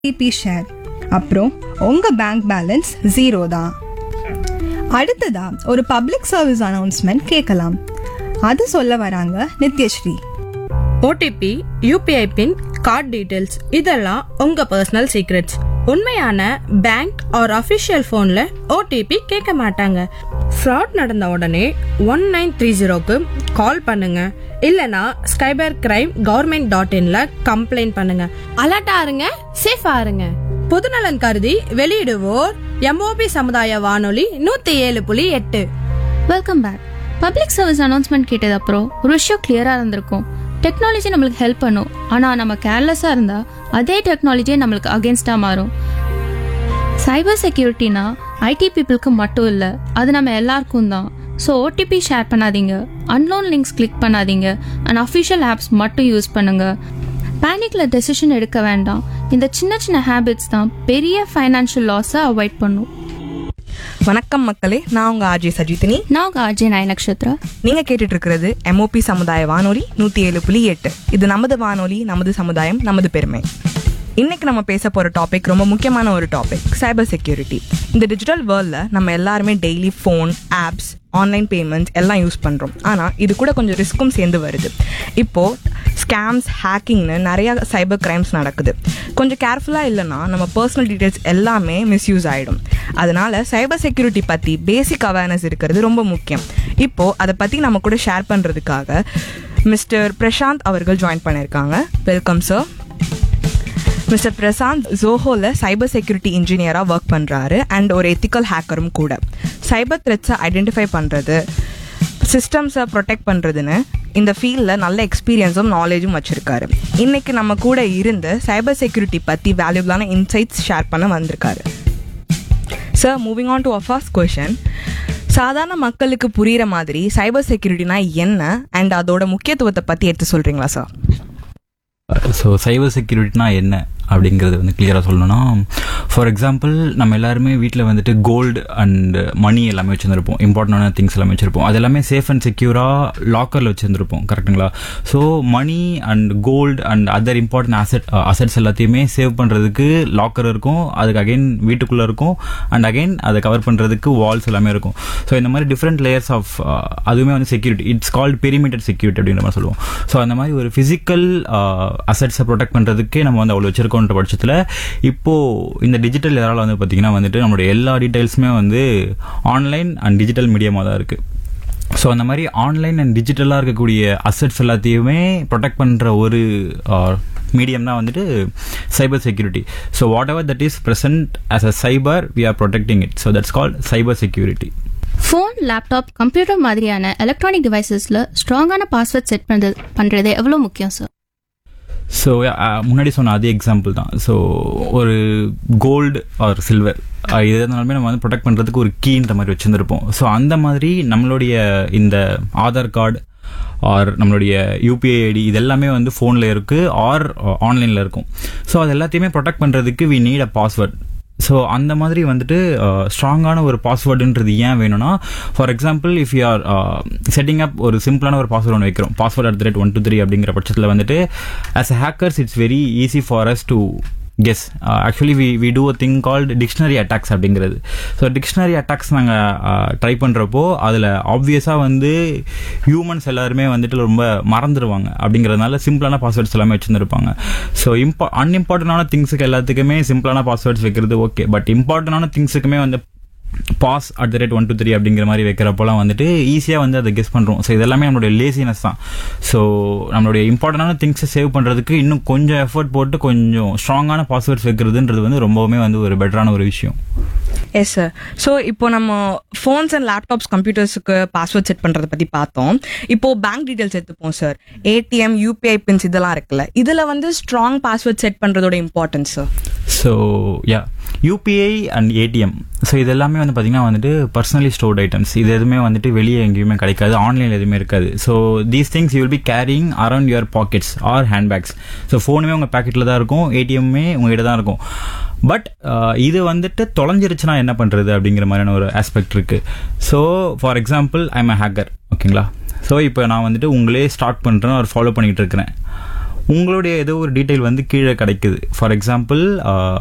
DP share அப்புறம் உங்க bank balance zero தான் அடுத்ததா ஒரு பப்ளிக் சர்வீஸ் அனௌன்ஸ்மெண்ட் கேட்கலாம் அது சொல்ல வராங்க Nithyasree OTP UPI PIN card details இதெல்லாம் உங்க பர்சனல் சீக்ரெட்ஸ் உண்மையான பேங்க் ஆர் அஃபிஷியல் ஃபோன்ல ஓடிபி கேட்க மாட்டாங்க ஃப்ராட் நடந்த உடனே ஒன் நைன் த்ரீ ஜீரோக்கு கால் பண்ணுங்க இல்லனா ஸ்கைபர் கிரைம் கவர்மெண்ட் டாட் இன்ல கம்ப்ளைண்ட் பண்ணுங்க அலர்ட்டா இருங்க சேஃபா இருங்க பொதுநலன் கருதி வெளியிடுவோர் எம்ஓபி சமுதாய வானொலி நூத்தி ஏழு புள்ளி எட்டு welcome back public service announcement கேட்டது அப்புறம் ஒரு விஷயம் கிளியரா இருந்திருக்கும் டெக்னாலஜி நம்மளுக்கு ஹெல்ப் பண்ணும் ஆனா நம்ம கேர்லெஸ்ஸா இருந்தா அதே டெக்னாலஜியே நம்மளுக்கு அகேன்ஸ்டா மாறும் சைபர் செக்யூரிட்டினா ஐடி பீப்புளுக்கு மட்டும் இல்லை அது நம்ம எல்லாருக்கும் தான் ஸோ ஓடிபி ஷேர் பண்ணாதீங்க அன்லோன் லிங்க்ஸ் கிளிக் பண்ணாதீங்க அண்ட் அஃபிஷியல் ஆப்ஸ் மட்டும் யூஸ் பண்ணுங்க பேனிக்ல டெசிஷன் எடுக்க வேண்டாம் இந்த சின்ன சின்ன ஹேபிட்ஸ் தான் பெரிய ஃபைனான்ஷியல் லாஸை அவாய்ட் பண்ணும் வணக்கம் மக்களே நான் உங்க ஆர்ஜே சஜித்தினி நான் உங்க அஜய் நாய் நக்ஷத்ரா நீங்க கேட்டுட்டு இருக்கிறது எம்ஓபி சமுதாய வானொலி நூத்தி ஏழு புள்ளி எட்டு இது நமது வானொலி நமது சமுதாயம் நமது பெருமை இன்னைக்கு நம்ம பேச போற டாபிக் ரொம்ப முக்கியமான ஒரு டாபிக் சைபர் செக்யூரிட்டி இந்த டிஜிட்டல் வேர்ல்டில் நம்ம எல்லாருமே daily phone apps online payments எல்லாம் யூஸ் பண்ணுறோம் ஆனால் இது கூட கொஞ்சம் ரிஸ்க்கும் சேர்ந்து வருது இப்போது ஸ்கேம்ஸ் ஹேக்கிங்னு நிறைய சைபர் கிரைம்ஸ் நடக்குது கொஞ்சம் கேர்ஃபுல்லாக இல்லைன்னா நம்ம பர்சனல் டீட்டெயில்ஸ் எல்லாமே மிஸ்யூஸ் ஆகிடும் அதனால சைபர் செக்யூரிட்டி பற்றி பேசிக் அவேர்னஸ் இருக்கிறது ரொம்ப முக்கியம் இப்போது அதை பற்றி நம்ம கூட ஷேர் பண்ணுறதுக்காக மிஸ்டர் பிரசாந்த் அவர்கள் ஜாயின் பண்ணியிருக்காங்க வெல்கம் சார் மிஸ்டர் பிரசாந்த் ஜோஹோல சைபர் செக்யூரிட்டி இன்ஜினியராக ஒர்க் பண்ணுறாரு அண்ட் ஒரு எத்திக்கல் ஹேக்கரும் கூட சைபர் த்ரெட்ஸை ஐடென்டிஃபை பண்ணுறது சிஸ்டம்ஸை ப்ரொடெக்ட் பண்ணுறதுன்னு இந்த ஃபீல்டில் நல்ல எக்ஸ்பீரியன்ஸும் நாலேஜும் வச்சுருக்காரு இன்னைக்கு நம்ம கூட இருந்து சைபர் செக்யூரிட்டி பற்றி வேல்யூபிளான இன்சைட்ஸ் ஷேர் பண்ண வந்திருக்காரு sir moving on to uh first question சாதாரண மக்களுக்கு புரிகிற மாதிரி சைபர் செக்யூரிட்டினா என்ன அண்ட் அதோட முக்கியத்துவத்தை பற்றி எடுத்து சொல்கிறீங்களா சார் ஸோ சைபர் செக்யூரிட்டினா என்ன அப்படிங்கிறது வந்து கிளியராக சொல்லணும்னா ஃபார் எக்ஸாம்பிள் நம்ம எல்லாருமே வீட்டில் வந்துட்டு கோல்டு அண்ட் மணி எல்லாமே வச்சுருந்துருப்போம் இம்பார்ட்டண்டான திங்ஸ் எல்லாமே வச்சுருப்போம் அது எல்லாமே சேஃப் அண்ட் செக்யூராக லாக்கரில் வச்சுருந்துருப்போம் கரெக்டுங்களா so money and gold and other important asset assets எல்லாத்தையுமே சேவ் பண்ணுறதுக்கு லாக்கர் இருக்கும் அதுக்கு அகைன் வீட்டுக்குள்ளே இருக்கும் அண்ட் அகைன் அதை கவர் பண்ணுறதுக்கு வால்ஸ் எல்லாமே இருக்கும் ஸோ இந்த மாதிரி டிஃப்ரெண்ட் லேயர்ஸ் ஆஃப் அதுவுமே வந்து security it's called perimeter security அப்படின்ற மாதிரி சொல்லுவோம் ஸோ அந்த மாதிரி ஒரு ஃபிசிக்கல் அசெட்ஸை ப்ரொடெக்ட் பண்ணுறதுக்கே நம்ம வந்து அவ்வளோ வச்சிருக்கோன்ற பட்சத்தில் இப்போ இந்த டிஜிட்டல் ஏரால வந்து பார்த்தீங்கன்னா வந்துட்டு நம்மளுடைய எல்லா டீட்டெயில்ஸுமே வந்து ஆன்லைன் அண்ட் டிஜிட்டல் மீடியமாக தான் இருக்குது ஸோ அந்த மாதிரி ஆன்லைன் அண்ட் டிஜிட்டலாக இருக்கக்கூடிய அசெட்ஸ் எல்லாத்தையுமே ப்ரொடெக்ட் பண்ணுற ஒரு மீடியம் தான் வந்துட்டு cyber security so whatever that is present as a cyber we are protecting it so that's called cyber security phone laptop computer மாதிரியான எலக்ட்ரானிக் டிவைசஸில் ஸ்ட்ராங்கான பாஸ்வேர்ட் செட் பண்ணுறது பண்ணுறது எவ்வளோ முக்கியம் சார் ஸோ முன்னாடி சொன்ன அதே எக்ஸாம்பிள் தான் ஸோ ஒரு கோல்டு ஆர் சில்வர் இது எதுனாலுமே நம்ம வந்து ப்ரொடெக்ட் பண்ணுறதுக்கு ஒரு கீன்ற மாதிரி வச்சுருந்துருப்போம் ஸோ அந்த மாதிரி நம்மளுடைய இந்த ஆதார் கார்டு ஆர் நம்மளுடைய யூபிஐ ஐடி இது எல்லாமே வந்து ஃபோனில் இருக்குது ஆர் ஆன்லைனில் இருக்கும் ஸோ அது எல்லாத்தையுமே ப்ரொடெக்ட் பண்ணுறதுக்கு we need a password so அந்த மாதிரி வந்துட்டு ஸ்ட்ராங்கான ஒரு பாஸ்வேர்டுன்றது ஏன் வேணும்னா for example if you are setting up ஒரு சிம்பிளான ஒரு பாஸ்வேர்டு ஒன்று வைக்கிறோம் password at the rate one two three அப்படிங்கிற பட்சத்தில் வந்துட்டு as a hackers it's very easy for us to guess actually we we do a thing called dictionary attacks அப்படிங்கிறது so dictionary attacks நாங்கள் ட்ரை பண்ணுறப்போ அதில் ஆப்வியஸாக வந்து ஹியூமன்ஸ் எல்லாருமே வந்துட்டு ரொம்ப மறந்துடுவாங்க அப்படிங்கிறதுனால சிம்பிளான பாஸ்வேர்ட்ஸ் எல்லாமே வச்சுருந்துருப்பாங்க ஸோ இம்பா அன்இம்பார்ட்டண்டான திங்ஸுக்கு எல்லாத்துக்குமே சிம்பிளான பாஸ்வேர்ட்ஸ் வைக்கிறது ஓகே பட் இம்பார்ட்டண்டான திங்ஸுக்குமே வந்து pass at the rate one two three அப்படிங்கிற மாதிரி வைக்கிறப்போலாம் வந்துட்டு ஈஸியாக வந்து அதை கெஸ் பண்ணுறோம் ஸோ இதெல்லாமே நம்மளுடைய லேசினஸ் தான் ஸோ நம்மளுடைய இம்பார்ட்டண்டான திங்ஸை சேவ் பண்ணுறதுக்கு இன்னும் கொஞ்சம் எஃபர்ட் போட்டு கொஞ்சம் ஸ்ட்ராங்கான பாஸ்வேர்ட்ஸ் வைக்கிறதுன்றது வந்து ரொம்பவுமே வந்து ஒரு பெட்டரான ஒரு விஷயம் எஸ் சார் ஸோ இப்போ நம்ம ஃபோன்ஸ் அண்ட் லேப்டாப்ஸ் கம்ப்யூட்டர்ஸுக்கு பாஸ்வேர்ட் செட் பண்ணுறதை பற்றி பார்த்தோம் இப்போ பேங்க் டீடைல்ஸ் எடுத்துப்போம் சார் ஏடிஎம் யூபிஐ பின்ஸ் இதெல்லாம் இருக்குல்ல இதில் வந்து ஸ்ட்ராங் பாஸ்வேர்ட் செட் பண்ணுறதோட importance sir so yeah UPI and ATM so இது எல்லாமே வந்து பார்த்தீங்கன்னா வந்துட்டு பர்சனலி ஸ்டோர்ட் ஐட்டம்ஸ் இது எதுவுமே வந்துட்டு வெளியே எங்கேயுமே கிடைக்காது ஆன்லைனில் எதுவுமே இருக்காது so these things you will be carrying around your pockets or handbags so ஃபோனுமே உங்கள் பேக்கெட்டில் தான் இருக்கும் ஏடிஎம்மே உங்ககிட்ட தான் இருக்கும் பட் இது வந்துட்டு தொலைஞ்சிருச்சுன்னா என்ன பண்ணுறது அப்படிங்கிற மாதிரியான ஒரு ஆஸ்பெக்ட் இருக்குது so for example I'm a hacker ஓகேங்களா ஸோ இப்போ நான் வந்துட்டு உங்களே ஸ்டார்ட் பண்ணுறேன் ஒரு ஃபாலோ பண்ணிகிட்டு இருக்கிறேன் உங்களுடைய ஏதோ ஒரு டீட்டெயில் வந்து கீழே கிடைக்குது ஃபார் எக்ஸாம்பிள்